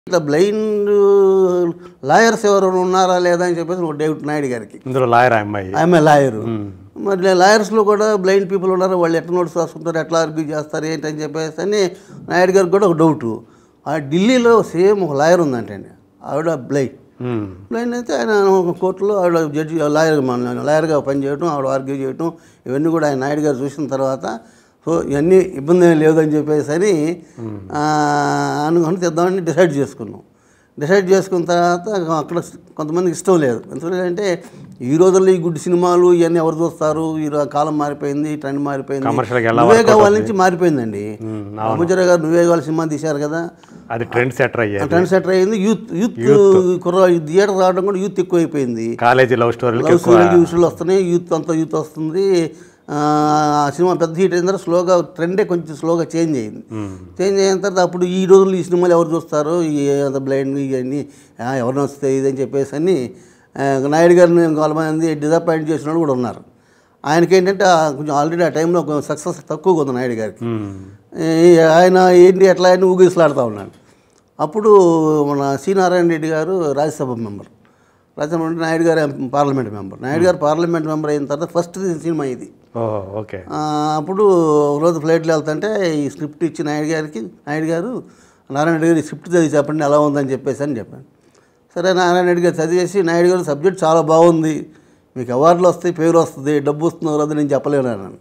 ఇట్లా blind lawyers ఎవరు ఉన్నారా లేదా అని చెప్పేసి ఒక డేవిడ్ నాయుడు గారికి ఇందులో లాయర్ ఆ అమ్మాయి ఆమె లాయరు మరి లాయర్స్లో కూడా బ్లైండ్ పీపుల్ ఉన్నారు వాళ్ళు ఎట్లా నోట్స్ రాసుకుంటారు ఎట్లా ఆర్గ్యూ చేస్తారు ఏంటి అని చెప్పేసి అని నాయుడు గారికి కూడా ఒక డౌటు ఆ ఢిల్లీలో సేమ్ ఒక లాయర్ ఉందంటండి ఆవిడ బ్లైండ్ ఉమ్. బ్లైండ్ అయితే ఆయన ఒక కోర్టులో ఆవిడ జడ్జి లాయర్ లాయర్గా పనిచేయటం ఆవిడ ఆర్గ్యూ చేయటం ఇవన్నీ కూడా ఆయన నాయుడు గారు చూసిన తర్వాత సో ఇవన్నీ ఇబ్బంది ఏం లేదని చెప్పేసి అని ఆ, అనుకుని తెద్దామని డిసైడ్ చేసుకున్నాం డిసైడ్ చేసుకున్న తర్వాత అక్కడ కొంతమందికి ఇష్టం లేదు ఎందుకంటే ఈ రోజుల్లో ఈ గుడ్ సినిమాలు ఇవన్నీ ఎవరు చూస్తారు ఈ రో- కాలం మారిపోయింది ట్రెండ్ మారిపోయింది Commercial గా ఎలా నువ్వే workout కావాలి నుంచి మారిపోయిందండి ఉమ్, రామచంద్ర గారు నువ్వే కావాలి సినిమా తీశారు కదా అది ట్రెండ్ సెటర్ అయ్యేది ట్రెండ్ సెటర్ అయింది యూత్ యూత్ కుర్ర థియేటర్ రావడం కూడా యూత్ ఎక్కువైపోయింది కాలేజీ లవ్ స్టోరీలకి లవ్ ఎక్కువ స్టోరీ విషయాలు వస్తున్నాయి యూత్ అంతా యూత్ వస్తుంది ఆ ఆ సినిమా పెద్ద హీట్ అయిన తర్వాత స్లోగా ట్రెండే కొంచెం స్లోగా చేంజ్ అయింది ఉమ్. చేంజ్ అయిన తర్వాత అప్పుడు ఈ రోజుల్లో ఈ సినిమాలు ఎవరు చూస్తారు ఈ అంత బ్లైండ్ ఇవన్నీ ఆ, ఎవరు వస్తాయి ఇది అని చెప్పేసి అని ఆ, నాయుడు గారిని కొంతమంది డిసప్పాయింట్ చేసిన వాళ్ళు కూడా ఉన్నారు ఆయనకి ఏంటంటే ఆ కొంచెం ఆల్రెడీ ఆ టైంలో సక్సెస్ తక్కువగా ఉంది నాయుడు గారికి ఉమ్. ఈ ఆయన ఏంటి ఎట్లా అని ఊగిసలాడుతూ ఉన్నాడు అప్పుడు మన సి నారాయణ రెడ్డి గారు రాజ్యసభ మెంబర్ రాజ్యసభ అంటే నాయుడు గారు పార్లమెంట్ మెంబర్ నాయుడు గారు పార్లమెంట్ మెంబర్ అయిన తర్వాత ఫస్ట్ సినిమా ఇది ఓ ఓకే ఆ, అప్పుడు ఒకరోజు ఫ్లైట్లో వెళ్తుంటే ఈ స్క్రిప్ట్ ఇచ్చి నాయుడు గారికి నాయుడు గారు నారాయణ రెడ్డి గారు ఈ స్క్రిప్ట్ చదివి చెప్పండి ఎలా ఉందని చెప్పేసి అని చెప్పాను సరే నారాయణ రెడ్డి గారు చదివేసి నాయుడు గారు సబ్జెక్ట్ చాలా బాగుంది మీకు అవార్డులు వస్తాయి పేరు వస్తుంది డబ్బు వస్తుంది రాదు నేను చెప్పలేను అన్నాను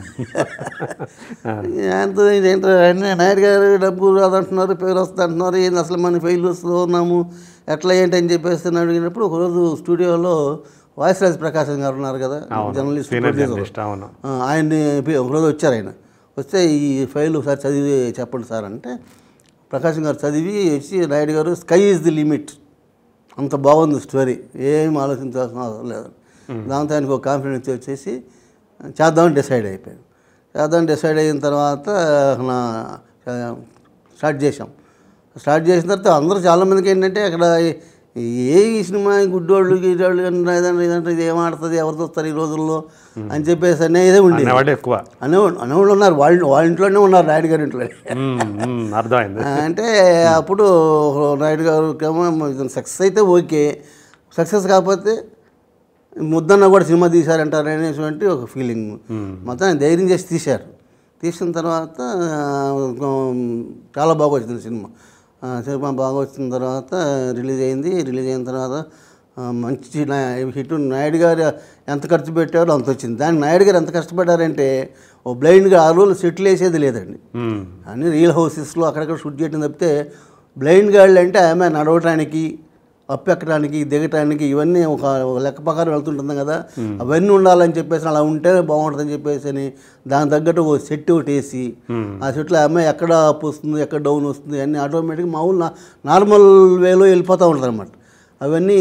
ఎంత ఏంటో అన్నీ నాయుడు గారు డబ్బు రాదంటున్నారు పేరు వస్తుంది అంటున్నారు ఏంది అసలు మన ఫెయిల్యూర్స్లో ఉన్నాము ఎట్లా ఏంటి అని చెప్పేసి నేను అడిగినప్పుడు ఒకరోజు స్టూడియోలో వాయిస్ రాజ్ ప్రకాశం గారు ఉన్నారు కదా జర్నలిస్ట్ సీనియర్ ప్రొడ్యూసర్ జర్నలిస్ట్ అవును ఆ, ఆయన్ని పి- ఒకరోజు వచ్చారు ఆయన వస్తే ఈ ఫైల్ ఒకసారి చదివి చెప్పండి సార్ అంటే ప్రకాశం గారు చదివి వచ్చి నాయుడు గారు స్కై ఈజ్ ది లిమిట్ అంత బాగుంది స్టోరీ ఏం ఆలోచించాల్సిన అవసరం లేదు దాంతో ఆయనకు ఒక కాన్ఫిడెన్స్ వచ్చేసి చేద్దామని డిసైడ్ అయిపోయాను చేద్దామని డిసైడ్ అయిన తర్వాత నా స్టార్ట్ చేసాం స్టార్ట్ చేసిన తర్వాత అందరూ చాలామందికి ఏంటంటే అక్కడ ఏ ఈ సినిమా గుడ్డోళ్ళు గిడ్డోళ్ళు ఏదంటే ఇదంటే ఇది ఏం ఆడుతుంది ఎవరు చూస్తారు ఈ రోజుల్లో అని చెప్పేసి అనేది ఉండేది అనేవాడు ఎక్కువ అనేవాళ్ళు అనేవాళ్ళు ఉన్నారు వాళ్ళ వాళ్ళ ఇంట్లోనే ఉన్నారు నాయుడు గారి ఇంట్లో ఉమ్, ఉమ్, అర్థమైంది అంటే అప్పుడు నాయుడు గారు సక్సెస్ అయితే ఓకే సక్సెస్ కాకపోతే ముద్దన్న కూడా సినిమా తీశారంటారు అనేటువంటి ఒక ఫీలింగ్ మొత్తం ఆయన ధైర్యం చేసి తీశారు తీసిన తర్వాత ఆ, చాలా బాగా వచ్చింది సినిమా ఆ, సినిమా బాగా వచ్చిన తర్వాత రిలీజ్ అయింది రిలీజ్ అయిన తర్వాత ఆ, మంచి నా- హిట్ నాయుడు గారు ఎంత ఖర్చు పెట్టారో అంత వచ్చింది దానికి నాయుడు గారు ఎంత కష్టపడ్డారంటే ఓ బ్లైండ్గా ఆ రోజులు సెటిల్ వేసేది లేదండి ఉమ్, అన్ని రియల్ హౌసెస్లో అక్కడక్కడ షూట్ చేయడం తప్పితే బ్లైండ్ గాళ్ళు అంటే ఆమె నడవటానికి అప్పు ఎక్కడానికి దిగటానికి ఇవన్నీ ఒక ఒక లెక్క ప్రకారం వెళ్తుంటుంది కదా అవన్నీ ఉండాలని చెప్పేసి అలా ఉంటే బాగుంటుందని చెప్పేసి అని దానికి తగ్గట్టు ఒక సెట్ ఒకటి వేసి ఉమ్. ఆ సెట్లో అమ్మాయి ఎక్కడ అప్ వస్తుంది ఎక్కడ డౌన్ వస్తుంది అన్నీ ఆటోమేటిక్గా మామూలు నా- నార్మల్ వేలో వెళ్ళిపోతూ ఉంటుంది అనమాట అవన్నీ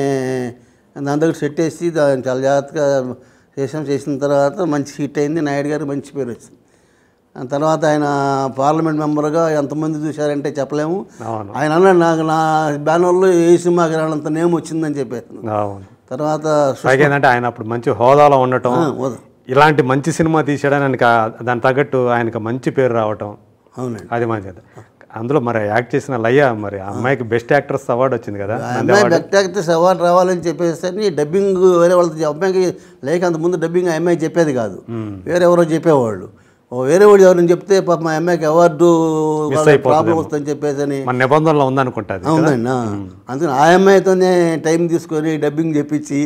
దాని దగ్గర సెట్ వేసి దాన్ని చాలా జాగ్రత్తగా చేసాం చేసిన తర్వాత మంచి హిట్ అయింది నాయుడు గారు మంచి పేరు వచ్చింది ఆ తర్వాత ఆయన పార్లమెంట్ మెంబర్గా ఎంతమంది చూశారంటే చెప్పలేము అవును ఆయన అన్నాడు నాకు నా బ్యానర్లో ఏ సినిమాకి రానంత నేమ్ వచ్చిందని చెప్పేసి అవును తర్వాత పైగా ఏంటంటే ఆయన అప్పుడు మంచి హోదాలో ఉండటం ఆ, వద- ఇలాంటి మంచి సినిమా తీసాడని ఆయనకి ఆ- దాని తగ్గట్టు ఆయనకి మంచి పేరు రావటం అవునండి అది మంచిది అందులో మరి యాక్ట్ చేసిన లయ్య మరి ఆ అమ్మాయికి బెస్ట్ యాక్ట్రెస్ అవార్డు వచ్చింది కదా ఆ అమ్మాయి బెక్టాక్టర్స్ అవార్డు రావాలని చెప్పేసి అని డబ్బింగ్ వేరే వాళ్ళతో చెప్- అమ్మాయికి లేక అంత ముందు డబ్బింగ్ ఆ అమ్మాయి చెప్పేది కాదు వేరే ఎవరో చెప్పేవాళ్ళు ఓ వేరే వాడు ఎవరైనా చెప్తే పాప మా అమ్మాయికి అవార్డు ప్రాబ్లం వస్తుందని చెప్పేసి అని మన నిబంధనలో ఉందనుకుంటుంది అవునండి ఆ. అందుకని ఆ అమ్మాయితోనే టైం తీసుకొని డబ్బింగ్ చెప్పించి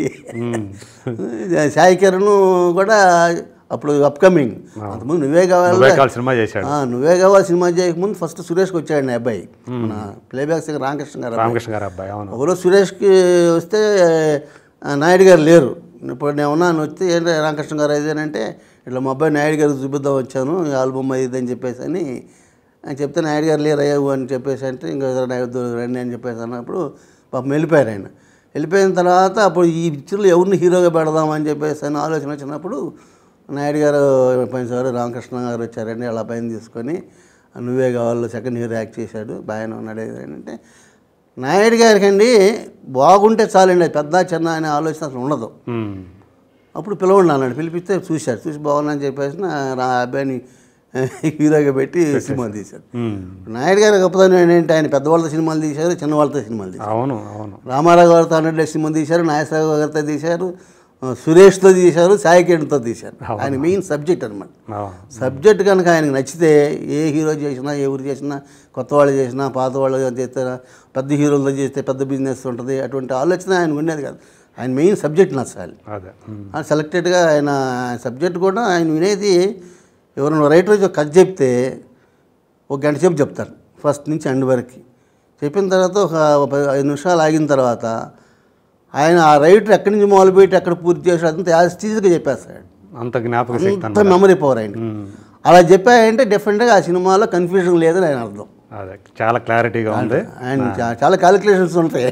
సాయి కిరణ్ కూడా అప్పుడు అప్కమింగ్ అంతకుముందు నువ్వే కావాలి నువ్వే కాల్ సినిమా చేశాడు ఆ, నువ్వే కావాలి సినిమా చేయకముందు ఫస్ట్ సురేష్కి వచ్చాడు నా అబ్బాయి మన ప్లేబ్యాక్ సింగర్ రామకృష్ణ గారు అబ్బాయి. రామకృష్ణ గారు అబ్బాయి అవును ఒకరోజు సురేష్కి వస్తే ఆ, నాయుడు గారు లేరు ఇప్పుడు నేను ఉన్నాను వచ్చి ఏంటి రామకృష్ణ గారు అది అని అంటే ఇట్లా మా అబ్బాయి నాయుడు గారు చూపిద్దాం వచ్చాను ఈ ఆల్బమ్ అది ఇది అని చెప్పేసి అని ఆయన చెప్తే నాయుడు గారు లేరు అయ్యావు అని చెప్పేసి అంటే ఇంకా నాయుడు రండి అని చెప్పేసి అన్నప్పుడు పాపం వెళ్ళిపోయారు ఆయన వెళ్ళిపోయిన తర్వాత అప్పుడు ఈ పిక్చర్లో ఎవరిని హీరోగా పెడదామని చెప్పేసి అని ఆలోచన వచ్చినప్పుడు నాయుడు గారు పైన సార్ రామకృష్ణ గారు వచ్చారండి అలా పైన తీసుకొని నువ్వే కావాలి సెకండ్ హీరో యాక్ట్ చేశాడు బాగానే ఉన్నాడు ఇది అని అంటే నాయుడు గారికి అండి బాగుంటే చాలండి పెద్ద చిన్న అనే ఆలోచన అసలు ఉండదు ఉమ్. అప్పుడు పిలవండి అన్నాడు పిలిపిస్తే చూశాడు చూసి బాగుందని చెప్పేసి నా రా- అబ్బాయిని హీరోగా పెట్టి సినిమా తీశారు ఉమ్. నాయుడు గారి గొప్పతనం ఏంటంటే ఆయన పెద్దవాళ్ళతో సినిమాలు తీశారు చిన్నవాళ్ళతో సినిమాలు తీశారు అవును అవును రామారావు గారితో హండ్రెడ్ డేస్ సినిమా తీశారు నాగేశ్వరరావు గారితో తీశారు ఆ, సురేష్తో తీశారు సాయి కిరణ్తో తీశారు ఆయన మెయిన్ సబ్జెక్ట్ అనమాట అవును. సబ్జెక్ట్ కనుక ఆయనకు నచ్చితే ఏ హీరో చేసినా ఏ ఊరు చేసినా కొత్త వాళ్ళు చేసినా పాత వాళ్ళు చేస్తే పెద్ద హీరోలతో చేస్తే పెద్ద బిజినెస్ ఉంటుంది అటువంటి ఆలోచన ఆయన ఉండేది కాదు ఆయన మెయిన్ సబ్జెక్ట్ నచ్చాలి అదే ఉమ్. ఆ సెలెక్టెడ్గా ఆయన సబ్జెక్ట్ కూడా ఆయన వినేది ఎవరైనా రైటర్ కథ చెప్తే ఒక గంట సేపు చెప్తారు ఫస్ట్ నుంచి ఎండ్ వరకు చెప్పిన తర్వాత ఒక ప- ఐదు నిమిషాలు ఆగిన తర్వాత ఆయన ఆ రైటర్ ఎక్కడి నుంచి మొదలుపెట్టి ఎక్కడ పూర్తి చేసాడు అంతా యాజిటీజ్గా చెప్పేస్తాడు అంత జ్ఞాపక శక్తి అంత మెమరీ పవర్ ఆయన అలా చెప్పాయంటే డెఫినెట్గా ఆ సినిమాలో కన్ఫ్యూజన్ లేదని ఆయన అర్థం అదే చాలా క్లారిటీగా ఉంది ఆయన చా- చాలా క్యాలిక్యులేషన్స్ ఉంటాయి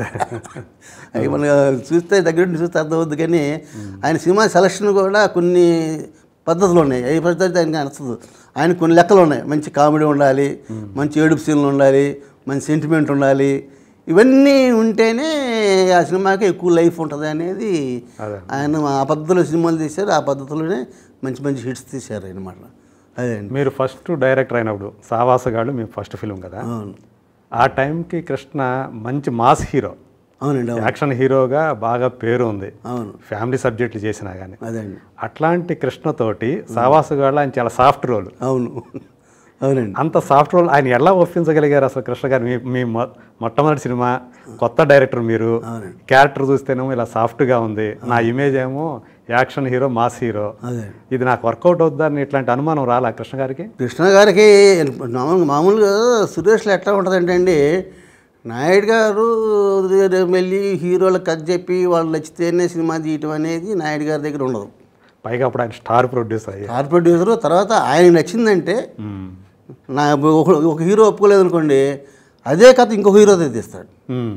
అవి మనం చూస్తే దగ్గర నుండి చూస్తే అర్థమవుద్ది కానీ ఆయన సినిమా సెలక్షన్ కూడా కొన్ని పద్ధతులు ఉన్నాయి ఏ పద్ధతి ఆయనకి నచ్చదు ఆయన కొన్ని లెక్కలు ఉన్నాయి మంచి కామెడీ ఉండాలి మంచి ఏడుపు సీన్లు ఉండాలి మంచి సెంటిమెంట్ ఉండాలి ఇవన్నీ ఉంటేనే ఆ సినిమాకి ఎక్కువ లైఫ్ ఉంటుంది అనేది అదే. ఆయన ఆ పద్ధతిలో సినిమాలు తీశారు ఆ పద్ధతిలోనే మంచి మంచి హిట్స్ తీశారు అనమాట అదే అండి మీరు ఫస్ట్ డైరెక్టర్ అయినప్పుడు సావాసగాడు మీ ఫస్ట్ ఫిల్మ్ కదా అవును ఆ టైంకి కృష్ణ మంచి మాస్ హీరో అవునండి అవును యాక్షన్ హీరోగా బాగా పేరు ఉంది అవును ఫ్యామిలీ సబ్జెక్టులు చేసినా కానీ అదే అండి అట్లాంటి కృష్ణతోటి సావాసగాడు ఆయన చాలా సాఫ్ట్ రోల్ అవును అవునండి అంత సాఫ్ట్ రోల్ ఆయన ఎలా ఒప్పించగలిగారు అసలు కృష్ణ గారు మీ మీ మొ- మొట్టమొదటి సినిమా కొత్త డైరెక్టర్ మీరు అవునండి. క్యారెక్టర్ చూస్తేనేమో ఇలా సాఫ్ట్గా ఉంది నా ఇమేజ్ ఏమో యాక్షన్ హీరో మాస్ హీరో అదే ఇది నాకు వర్కౌట్ అవుతుందని ఇట్లాంటి అనుమానం రాలా కృష్ణ గారికి కృష్ణ గారికి మామూలు మామూలుగా సురేష్లో ఎట్లా ఉంటుందంటే అండి నాయుడు గారు వెళ్ళి హీరోలకు కథ చెప్పి వాళ్ళు నచ్చితేనే సినిమా తీయటం అనేది నాయుడు గారి దగ్గర ఉండదు పైగా అప్పుడు ఆయన స్టార్ ప్రొడ్యూసర్ అయ్యారు స్టార్ ప్రొడ్యూసర్ తర్వాత ఆయన నచ్చిందంటే మ్మ్. నా ఒక ఒక హీరో ఒప్పుకోలేదు అనుకోండి అదే కథ ఇంకొక హీరోతో తీస్తాడు మ్మ్.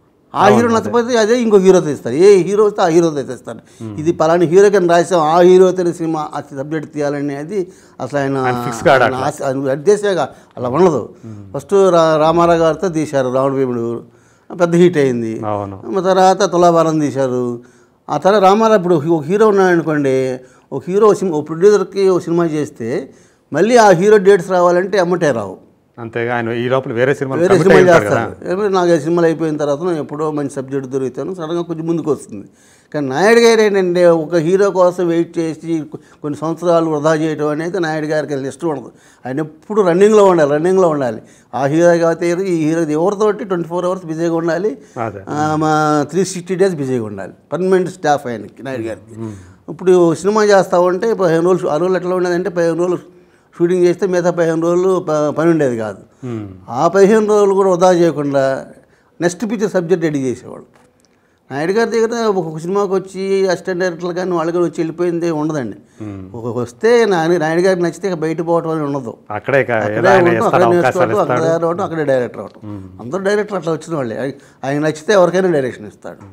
ఆ హీరో నచ్చకపోతే అదే ఇంకో హీరోతో తీస్తారు ఏ హీరో వస్తే ఆ హీరోతో తీస్తారు ఇది పలానా హీరోకి అని రాసాం ఆ హీరోతో సినిమా ఆ సబ్జెక్ట్ తీయాలని అది అసలు ఆయన fix కాడు ఆయన ఆశ- ఆయన ఉద్దేశంగా అలా ఉండదు ఫస్ట్ రా రామారావు గారితో తీశారు రావణ భీముడు పెద్ద హిట్ అయింది అవును ఆ తర్వాత తులాభారం తీశారు ఆ తర్వాత రామారావు ఇప్పుడు ఒక హీరో ఉన్నాడు అనుకోండి ఒక హీరో ఒక సినిమా ఒక ప్రొడ్యూసర్కి ఒక సినిమా చేస్తే మళ్ళీ ఆ హీరో డేట్స్ రావాలంటే అమ్మటే రావు అంతేగా ఆయన ఈ లోపల వేరే సినిమా వేరే సినిమాలు చేస్తారు ఏమో నాకు ఆ సినిమాలు అయిపోయిన తర్వాత నేను ఎప్పుడో మంచి సబ్జెక్ట్ దొరుకుతాను సడన్గా కొంచెం ముందుకు వస్తుంది కానీ నాయుడు గారు ఏంటంటే ఒక హీరో కోసం వెయిట్ చేసి కొ- కొన్ని సంవత్సరాలు వృధా చేయడం అనేది నాయుడు గారికి అసలు ఇష్టం ఉండదు ఆయన ఎప్పుడు రన్నింగ్లో ఉండాలి రన్నింగ్లో ఉండాలి ఆ హీరో కాబట్టి ఈ హీరో ఎవరితోటి ట్వంటీ ఫోర్ అవర్స్ బిజీగా ఉండాలి అదే ఆ, మా త్రీ సిక్స్టీ డేస్ బిజీగా ఉండాలి పర్మనెంట్ స్టాఫ్ ఆయనకి నాయుడు గారికి ఇప్పుడు సినిమా చేస్తా ఉంటే పదిహేను రోజులు ఆ రోజులు ఎట్లా ఉండేదంటే పదిహేను రోజులు షూటింగ్ చేస్తే మిగతా పదిహేను రోజులు ప- పని ఉండేది కాదు మ్మ్. ఆ పదిహేను రోజులు కూడా వృధా చేయకుండా నెక్స్ట్ పిక్చర్ సబ్జెక్ట్ రెడీ చేసేవాళ్ళు నాయుడు గారి దగ్గర ఒక సినిమాకి వచ్చి అసిస్టెంట్ డైరెక్టర్లు కానీ వాళ్ళు కూడా వచ్చి వెళ్ళిపోయింది ఉండదండి ఒక వస్తే నాని నాయుడు గారికి నచ్చితే ఇక బయట పోవటం అని ఉండదు అక్కడే ఇక ఏదో అక్కడే ఆయన ఉంటాం, ఇస్తాడు అక్కడే అవకాశాలు నేర్చుకోవటం ఇస్తాడు అక్కడే రావటం అక్కడే డైరెక్టర్ అవటం అందరూ డైరెక్టర్ అట్లా వచ్చిన వాళ్ళే ఆయన- ఆయన నచ్చితే ఎవరికైనా డైరెక్షన్ ఇస్తాడు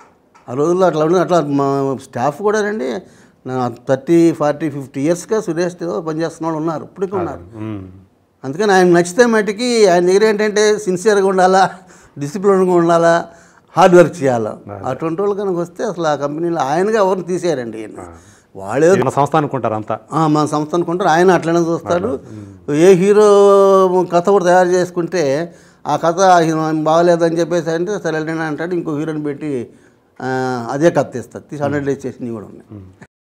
ఆ రోజుల్లో అట్లా ఉండదు అట్లా మా స్టాఫ్ కూడా రండి థర్టీ ఫార్టీ ఫిఫ్టీ ఇయర్స్గా సురేష్తో పనిచేస్తున్న వాళ్ళు ఉన్నారు ఇప్పటికీ ఉన్నారు మ్మ్. అందుకని ఆయన నచ్చితే మటుకి ఆయన దగ్గర ఏంటంటే సిన్సియర్గా ఉండాలా డిసిప్లిన్గా ఉండాలా హార్డ్ వర్క్ చేయాలా అటువంటి వాళ్ళు కనుక వస్తే అసలు ఆ కంపెనీలో ఆయనగా ఎవరిని తీసేయారండి ఈయన వాళ్ళే మన సంస్థ అనుకుంటారు అంతా ఆ, మన సంస్థ అనుకుంటారు ఆయన అట్లనే చూస్తాడు ఏ హీరో కథ కూడా తయారు చేసుకుంటే ఆ కథ బాగలేదని చెప్పేసి అంటే సరే అంటాడు ఇంకో హీరోని పెట్టి ఆ, అదే కథ తీస్తారు తీసి హండ్రెడ్ డేస్ చేసినవి కూడా ఉన్నాయి